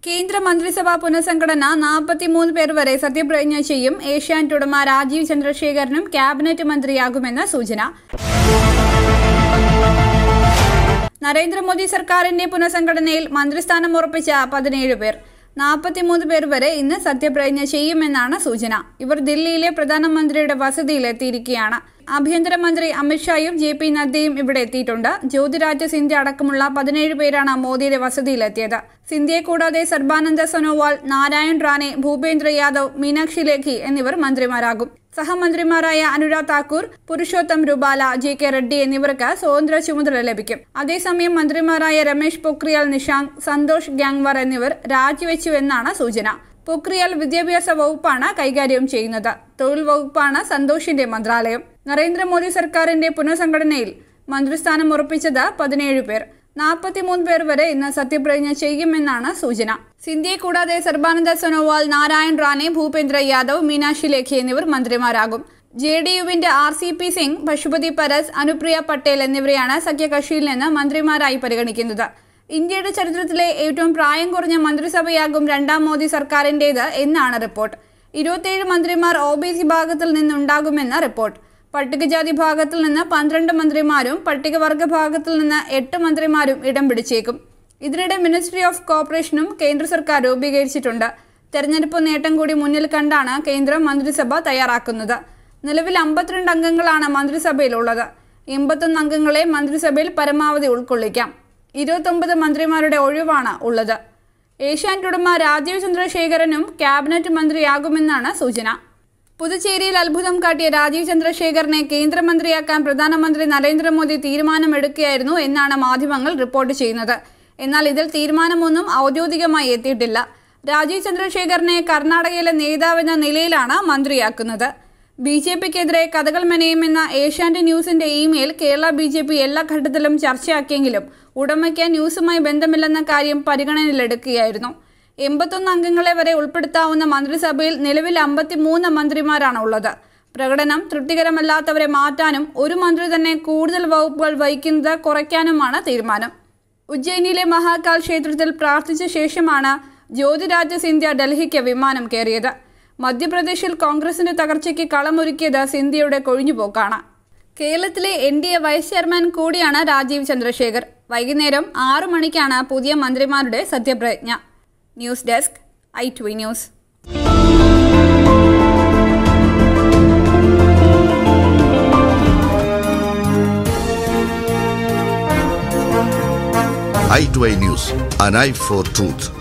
കേന്ദ്ര മന്ത്രിസഭാ പുനഃസംഘടന നാൽപ്പത്തിമൂന്ന് പേർ വരെ സത്യപ്രതിജ്ഞ ചെയ്യും ഏഷ്യാനെറ്റ് ഉടമ രാജീവ് ചന്ദ്രശേഖരനും ക്യാബിനറ്റ് മന്ത്രിയാകുമെന്ന സൂചന നരേന്ദ്രമോദി സർക്കാരിന്റെ പുനഃസംഘടനയിൽ മന്ത്രിസ്ഥാനം ഉറപ്പിച്ച പതിനേഴ് പേർ നാൽപ്പത്തിമൂന്ന് പേർ വരെ ഇന്ന് സത്യപ്രതിജ്ഞ ചെയ്യുമെന്നാണ് സൂചന ഇവർ ദില്ലിയിലെ പ്രധാനമന്ത്രിയുടെ വസതിയിൽ എത്തിയിരിക്കുകയാണ് ആഭ്യന്തരമന്ത്രി അമിത്ഷായും ജെ പി നദ്ദയും ഇവിടെ എത്തിയിട്ടുണ്ട് ജ്യോതിരാജ് സിന്ധ്യ അടക്കമുള്ള പതിനേഴ് പേരാണ് മോദിയുടെ വസതിയിലെത്തിയത് സിന്ധ്യയെ കൂടാതെ സർബാനന്ദ സോനോവാൾ നാരായൺ റാണെ ഭൂപേന്ദ്ര യാദവ് മീനാക്ഷി ലേഖി എന്നിവർ മന്ത്രിമാരാകും സഹമന്ത്രിമാരായ അനുരാഗ് താക്കൂർ പുരുഷോത്തം രുബാല ജെ കെ റെഡ്ഡി എന്നിവർക്ക് സ്വതന്ത്ര ചുമതല ലഭിക്കും അതേസമയം മന്ത്രിമാരായ രമേശ് പൊക്രിയാൽ നിഷാങ്ക് സന്തോഷ് ഗ്യാങ്വാർ എന്നിവർ രാജിവെച്ചുവെന്നാണ് സൂചന പൊക്രിയാൽ വിദ്യാഭ്യാസ വകുപ്പാണ് കൈകാര്യം ചെയ്യുന്നത് തൊഴിൽ വകുപ്പാണ് സന്തോഷിന്റെ മന്ത്രാലയം നരേന്ദ്രമോദി സർക്കാരിന്റെ പുനഃസംഘടനയിൽ മന്ത്രിസ്ഥാനം ഉറപ്പിച്ചത് പതിനേഴ് പേർ നാൽപ്പത്തിമൂന്ന് പേർ വരെ ഇന്ന് സത്യപ്രതിജ്ഞ ചെയ്യുമെന്നാണ് സൂചന സിന്ധ്യയെ കൂടാതെ സർബാനന്ദ സോനോവാൾ നാരായൺ റാണെ ഭൂപേന്ദ്ര യാദവ് മീനാക്ഷി ലേഖി എന്നിവർ മന്ത്രിമാരാകും ജെ ഡി യുവിന്റെ R C P Singh Pashupati Paras Anupriya Patel എന്നിവരെയാണ് സഖ്യകക്ഷിയിൽ നിന്ന് മന്ത്രിമാരായി പരിഗണിക്കുന്നത് ഇന്ത്യയുടെ ചരിത്രത്തിലെ ഏറ്റവും പ്രായം കുറഞ്ഞ മന്ത്രിസഭയാകും രണ്ടാം മോദി സർക്കാരിന്റേത് എന്നാണ് റിപ്പോർട്ട് ഇരുപത്തിയേഴ് മന്ത്രിമാർ ഒ ബി സി ഭാഗത്തിൽ നിന്നുണ്ടാകുമെന്ന് റിപ്പോർട്ട് പട്ടികജാതി ഭാഗത്തിൽ നിന്ന് പന്ത്രണ്ട് മന്ത്രിമാരും പട്ടികവർഗ ഭാഗത്തിൽ നിന്ന് എട്ട് മന്ത്രിമാരും ഇടം പിടിച്ചേക്കും ഇതിനിടെ മിനിസ്ട്രി ഓഫ് കോർപ്പറേഷനും കേന്ദ്ര സർക്കാർ രൂപീകരിച്ചിട്ടുണ്ട് തെരഞ്ഞെടുപ്പ് നേട്ടം കൂടി മുന്നിൽ കണ്ടാണ് കേന്ദ്രം മന്ത്രിസഭ തയ്യാറാക്കുന്നത് നിലവിൽ അമ്പത്തിരണ്ട് അംഗങ്ങളാണ് മന്ത്രിസഭയിലുള്ളത് എൺപത്തൊന്ന് അംഗങ്ങളെ മന്ത്രിസഭയിൽ പരമാവധി ഉൾക്കൊള്ളിക്കാം ഇരുപത്തൊമ്പത് മന്ത്രിമാരുടെ ഒഴിവാണ് ഉള്ളത് ഏഷ്യാനെറ്റ് ഉടമ രാജീവ് ചന്ദ്രശേഖരനും ക്യാബിനറ്റ് മന്ത്രിയാകുമെന്നാണ് സൂചന പുതുച്ചേരിയിൽ അത്ഭുതം കാട്ടിയ രാജീവ് ചന്ദ്രശേഖരനെ കേന്ദ്രമന്ത്രിയാക്കാൻ പ്രധാനമന്ത്രി നരേന്ദ്രമോദി തീരുമാനമെടുക്കുകയായിരുന്നു എന്നാണ് മാധ്യമങ്ങൾ റിപ്പോർട്ട് ചെയ്യുന്നത് എന്നാൽ ഇതിൽ തീരുമാനമൊന്നും ഔദ്യോഗികമായി എത്തിയിട്ടില്ല രാജീവ് ചന്ദ്രശേഖരനെ കർണാടകയിലെ നേതാവെന്ന നിലയിലാണ് മന്ത്രിയാക്കുന്നത് ബി ജെ പിക്കെതിരെ കഥകൾ മെനയുമെന്ന ഏഷ്യാനെറ്റ് ന്യൂസിന്റെ email Kerala B J P എല്ലാ ഘട്ടത്തിലും ചർച്ചയാക്കിയെങ്കിലും ഉടമയ്ക്ക് ന്യൂസുമായി ബന്ധമില്ലെന്ന കാര്യം പരിഗണനയിലെടുക്കുകയായിരുന്നു എൺപത്തൊന്ന് അംഗങ്ങളെ വരെ ഉൾപ്പെടുത്താവുന്ന മന്ത്രിസഭയിൽ നിലവിൽ അമ്പത്തിമൂന്ന് മന്ത്രിമാരാണ് ഉള്ളത് പ്രകടനം തൃപ്തികരമല്ലാത്തവരെ മാറ്റാനും ഒരു മന്ത്രി തന്നെ കൂടുതൽ വകുപ്പുകൾ വഹിക്കുന്നത് കുറയ്ക്കാനുമാണ് തീരുമാനം ഉജ്ജയിനിയിലെ മഹാകാൽ ക്ഷേത്രത്തിൽ പ്രാർത്ഥിച്ച ശേഷമാണ് ജ്യോതിരാജ സിന്ധ്യ ഡൽഹിക്ക് വിമാനം കയറിയത് മധ്യപ്രദേശിൽ കോൺഗ്രസിന്റെ തകർച്ചയ്ക്ക് കളമൊരുക്കിയത് സിന്ധ്യയുടെ കൊഴിഞ്ഞുപോക്കാണ് കേരളത്തിലെ N D A vice chairman കൂടിയാണ് രാജീവ് ചന്ദ്രശേഖർ വൈകുന്നേരം ആറു മണിക്കാണ് പുതിയ മന്ത്രിമാരുടെ സത്യപ്രതിജ്ഞ news desk I two news i2i News, an eye for truth.